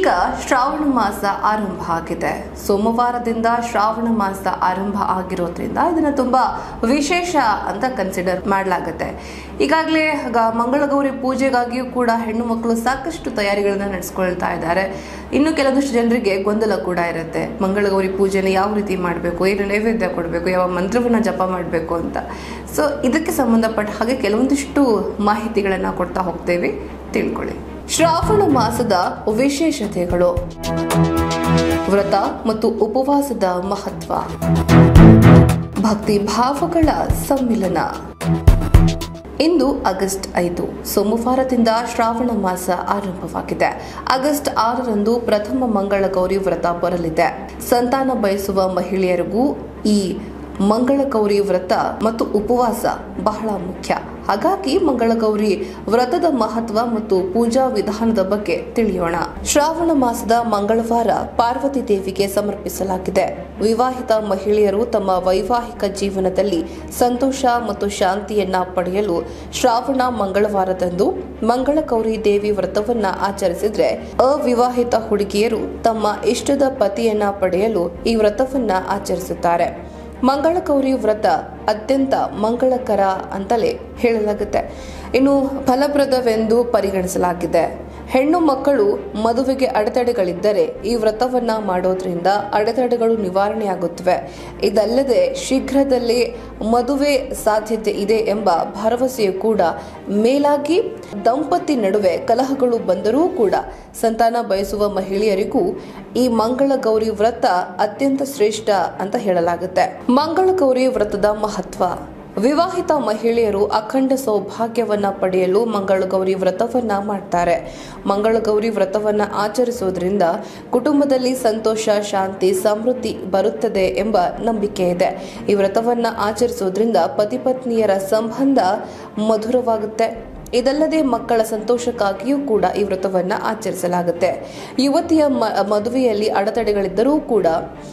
ಈಗ ಶ್ರಾವಣ ಮಾಸ ಆರಂಭ ಆಗಿದೆ ಸೋಮವಾರದಿಂದ ಶ್ರಾವಣ ಮಾಸ ಆರಂಭ ಆಗಿರೋದ್ರಿಂದ ಇದನ್ನ ತುಂಬಾ ವಿಶೇಷ ಅಂತ ಕನ್ಸಿಡರ್ ಮಾಡಲಾಗುತ್ತೆ ಈಗಾಗಲೇ ಮಂಗಳಗೌರಿ ಪೂಜೆಗಾಗಿಯೂ ಕೂಡ ಹೆಣ್ಣು ಮಕ್ಕಳು ಸಾಕಷ್ಟು ತಯಾರಿಗಳನ್ನ ನಡೆಸ್ಕೊಳ್ತಾ ಇದ್ದಾರೆ ಇನ್ನು ಕೆಲವೊಂದಿಷ್ಟು ಜನರಿಗೆ ಗೊಂದಲ ಕೂಡ ಇರುತ್ತೆ ಮಂಗಳಗೌರಿ ಪೂಜೆನ ಯಾವ ರೀತಿ ಮಾಡಬೇಕು ಏನು ನೈವೇದ್ಯ ಕೊಡಬೇಕು ಯಾವ ಮಂತ್ರವನ್ನ ಜಪ ಮಾಡಬೇಕು ಅಂತ ಸೊ ಇದಕ್ಕೆ ಸಂಬಂಧಪಟ್ಟ ಹಾಗೆ ಕೆಲವೊಂದಿಷ್ಟು ಮಾಹಿತಿಗಳನ್ನ ಕೊಡ್ತಾ ಹೋಗ್ತೇವೆ ತಿಳ್ಕೊಳ್ಳಿ ಶ್ರಾವಣ ಮಾಸದ ವಿಶೇಷತೆಗಳು ವ್ರತ ಮತ್ತು ಉಪವಾಸದ ಮಹತ್ವ ಭಕ್ತಿ ಭಾವಗಳ ಸಮ್ಮಿಲನ ಇಂದು ಆಗಸ್ಟ್ ಐದು ಸೋಮವಾರದಿಂದ ಶ್ರಾವಣ ಮಾಸ ಆರಂಭವಾಗಿದೆ ಆಗಸ್ಟ್ ಆರರಂದು ಪ್ರಥಮ ಮಂಗಳ ಗೌರಿ ವ್ರತ ಬರಲಿದೆ ಸಂತಾನ ಬಯಸುವ ಮಹಿಳೆಯರಿಗೂ ಈ ಮಂಗಳಗೌರಿ ವ್ರತ ಮತ್ತು ಉಪವಾಸ ಬಹಳ ಮುಖ್ಯ ಹಾಗಾಗಿ ಮಂಗಳಗೌರಿ ವ್ರತದ ಮಹತ್ವ ಮತ್ತು ಪೂಜಾ ವಿಧಾನದ ಬಗ್ಗೆ ತಿಳಿಯೋಣ ಶ್ರಾವಣ ಮಾಸದ ಮಂಗಳವಾರ ಪಾರ್ವತಿ ದೇವಿಗೆ ಸಮರ್ಪಿಸಲಾಗಿದೆ ವಿವಾಹಿತ ಮಹಿಳೆಯರು ತಮ್ಮ ವೈವಾಹಿಕ ಜೀವನದಲ್ಲಿ ಸಂತೋಷ ಮತ್ತು ಶಾಂತಿಯನ್ನ ಪಡೆಯಲು ಶ್ರಾವಣ ಮಂಗಳವಾರದಂದು ಮಂಗಳಗೌರಿ ದೇವಿ ವ್ರತವನ್ನ ಆಚರಿಸಿದ್ರೆ ಅವಿವಾಹಿತ ಹುಡುಗಿಯರು ತಮ್ಮ ಇಷ್ಟದ ಪತಿಯನ್ನ ಪಡೆಯಲು ಈ ವ್ರತವನ್ನ ಆಚರಿಸುತ್ತಾರೆ ಮಂಗಳಗೌರಿ ವ್ರತ ಅತ್ಯಂತ ಮಂಗಳಕರ ಅಂತಲೇ ಹೇಳಲಾಗುತ್ತೆ ಇನ್ನು ಫಲಪ್ರದವೆಂದು ಪರಿಗಣಿಸಲಾಗಿದೆ ಹೆಣ್ಣು ಮಕ್ಕಳು ಮದುವೆಗೆ ಅಡೆತಡೆಗಳಿದ್ದರೆ ಈ ವ್ರತವನ್ನ ಮಾಡೋದ್ರಿಂದ ಅಡೆತಡೆಗಳು ನಿವಾರಣೆಯಾಗುತ್ತವೆ ಇದಲ್ಲದೆ ಶೀಘ್ರದಲ್ಲೇ ಮದುವೆ ಸಾಧ್ಯತೆ ಇದೆ ಎಂಬ ಭರವಸೆಯು ಕೂಡ ಮೇಲಾಗಿ ದಂಪತಿ ನಡುವೆ ಕಲಹಗಳು ಬಂದರೂ ಕೂಡ ಸಂತಾನ ಬಯಸುವ ಮಹಿಳೆಯರಿಗೂ ಈ ಮಂಗಳ ಗೌರಿ ವ್ರತ ಅತ್ಯಂತ ಶ್ರೇಷ್ಠ ಅಂತ ಹೇಳಲಾಗುತ್ತೆ ಮಂಗಳ ಗೌರಿ ವ್ರತದ ಮಹತ್ವ ವಿವಾಹಿತ ಮಹಿಳೆಯರು ಅಖಂಡ ಸೌಭಾಗ್ಯವನ್ನ ಪಡೆಯಲು ಮಂಗಳಗೌರಿ ವ್ರತವನ್ನ ಮಾಡ್ತಾರೆ ಮಂಗಳಗೌರಿ ವ್ರತವನ್ನ ಆಚರಿಸೋದ್ರಿಂದ ಕುಟುಂಬದಲ್ಲಿ ಸಂತೋಷ ಶಾಂತಿ ಸಮೃದ್ಧಿ ಬರುತ್ತದೆ ಎಂಬ ನಂಬಿಕೆ ಇದೆ ಈ ವ್ರತವನ್ನ ಆಚರಿಸೋದ್ರಿಂದ ಪತಿ ಪತ್ನಿಯರ ಸಂಬಂಧ ಮಧುರವಾಗುತ್ತೆ ಇದಲ್ಲದೆ ಮಕ್ಕಳ ಸಂತೋಷಕ್ಕಾಗಿಯೂ ಕೂಡ ಈ ವ್ರತವನ್ನ ಆಚರಿಸಲಾಗುತ್ತೆ ಯುವತಿಯ ಮ- ಮದುವೆಯಲ್ಲಿ ಅಡೆತಡೆಗಳಿದ್ದರೂ ಕೂಡ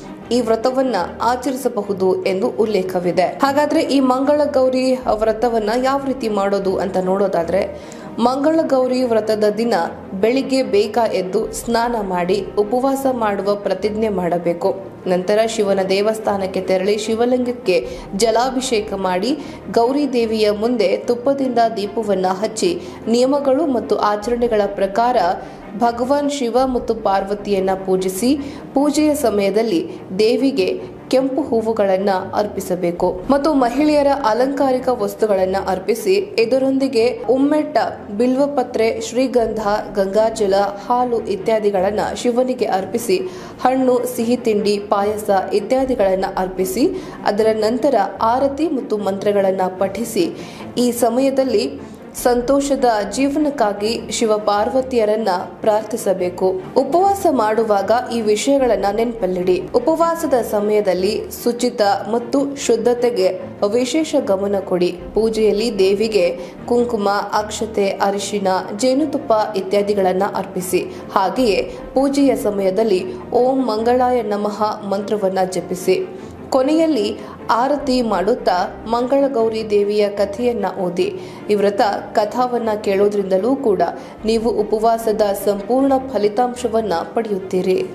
ಈ ವ್ರತವನ್ನ ಆಚರಿಸಬಹುದು ಎಂದು ಉಲ್ಲೇಖವಿದೆ ಹಾಗಾದ್ರೆ ಈ ಮಂಗಳ ಗೌರಿ ವ್ರತವನ್ನ ಯಾವ ರೀತಿ ಮಾಡೋದು ಅಂತ ನೋಡೋದಾದ್ರೆ ಮಂಗಳ ಗೌರಿ ವ್ರತದ ದಿನ ಬೆಳಿಗ್ಗೆ ಬೇಗ ಎದ್ದು ಸ್ನಾನ ಮಾಡಿ ಉಪವಾಸ ಮಾಡುವ ಪ್ರತಿಜ್ಞೆ ಮಾಡಬೇಕು ನಂತರ ಶಿವನ ದೇವಸ್ಥಾನಕ್ಕೆ ತೆರಳಿ ಶಿವಲಿಂಗಕ್ಕೆ ಜಲಾಭಿಷೇಕ ಮಾಡಿ ಗೌರಿ ದೇವಿಯ ಮುಂದೆ ತುಪ್ಪದಿಂದ ದೀಪವನ್ನ ಹಚ್ಚಿ ನಿಯಮಗಳು ಮತ್ತು ಆಚರಣೆಗಳ ಪ್ರಕಾರ ಭಗವಾನ್ ಶಿವ ಮತ್ತು ಪಾರ್ವತಿಯನ್ನ ಪೂಜಿಸಿ ಪೂಜೆಯ ಸಮಯದಲ್ಲಿ ದೇವಿಗೆ ಕೆಂಪು ಹೂವುಗಳನ್ನ ಅರ್ಪಿಸಬೇಕು ಮತ್ತು ಮಹಿಳೆಯರ ಅಲಂಕಾರಿಕ ವಸ್ತುಗಳನ್ನ ಅರ್ಪಿಸಿ ಇದರೊಂದಿಗೆ ಉಮ್ಮೆಟ್ಟ ಬಿಲ್ವಪತ್ರೆ ಶ್ರೀಗಂಧ ಗಂಗಾಜಲ ಹಾಲು ಇತ್ಯಾದಿಗಳನ್ನ ಶಿವನಿಗೆ ಅರ್ಪಿಸಿ ಹಣ್ಣು ಸಿಹಿ ತಿಂಡಿ ಪಾಯಸ ಇತ್ಯಾದಿಗಳನ್ನ ಅರ್ಪಿಸಿ ಅದರ ನಂತರ ಆರತಿ ಮತ್ತು ಮಂತ್ರಗಳನ್ನ ಪಠಿಸಿ ಈ ಸಮಯದಲ್ಲಿ ಸಂತೋಷದ ಜೀವನಕ್ಕಾಗಿ ಶಿವ ಪಾರ್ವತಿಯರನ್ನ ಪ್ರಾರ್ಥಿಸಬೇಕು ಉಪವಾಸ ಮಾಡುವಾಗ ಈ ವಿಷಯಗಳನ್ನ ನೆನಪಲ್ಲಿಡಿ ಉಪವಾಸದ ಸಮಯದಲ್ಲಿ ಶುಚಿತ ಮತ್ತು ಶುದ್ಧತೆಗೆ ವಿಶೇಷ ಗಮನ ಕೊಡಿ ಪೂಜೆಯಲ್ಲಿ ದೇವಿಗೆ ಕುಂಕುಮ ಅಕ್ಷತೆ ಅರಿಶಿನ ಜೇನುತುಪ್ಪ ಇತ್ಯಾದಿಗಳನ್ನ ಅರ್ಪಿಸಿ ಹಾಗೆಯೇ ಪೂಜೆಯ ಸಮಯದಲ್ಲಿ ಓಂ ಮಂಗಳಾಯ ನಮಃ ಮಂತ್ರವನ್ನ ಜಪಿಸಿ ಕೊನೆಯಲ್ಲಿ ಆರತಿ ಮಾಡುತ್ತಾ ಮಂಗಳಗೌರಿ ದೇವಿಯ ಕಥೆಯನ್ನ ಓದಿ ಈ ವ್ರತ ಕಥಾವನ್ನ ಕೇಳೋದ್ರಿಂದಲೂ ಕೂಡ ನೀವು ಉಪವಾಸದ ಸಂಪೂರ್ಣ ಫಲಿತಾಂಶವನ್ನ ಪಡೆಯುತ್ತೀರಿ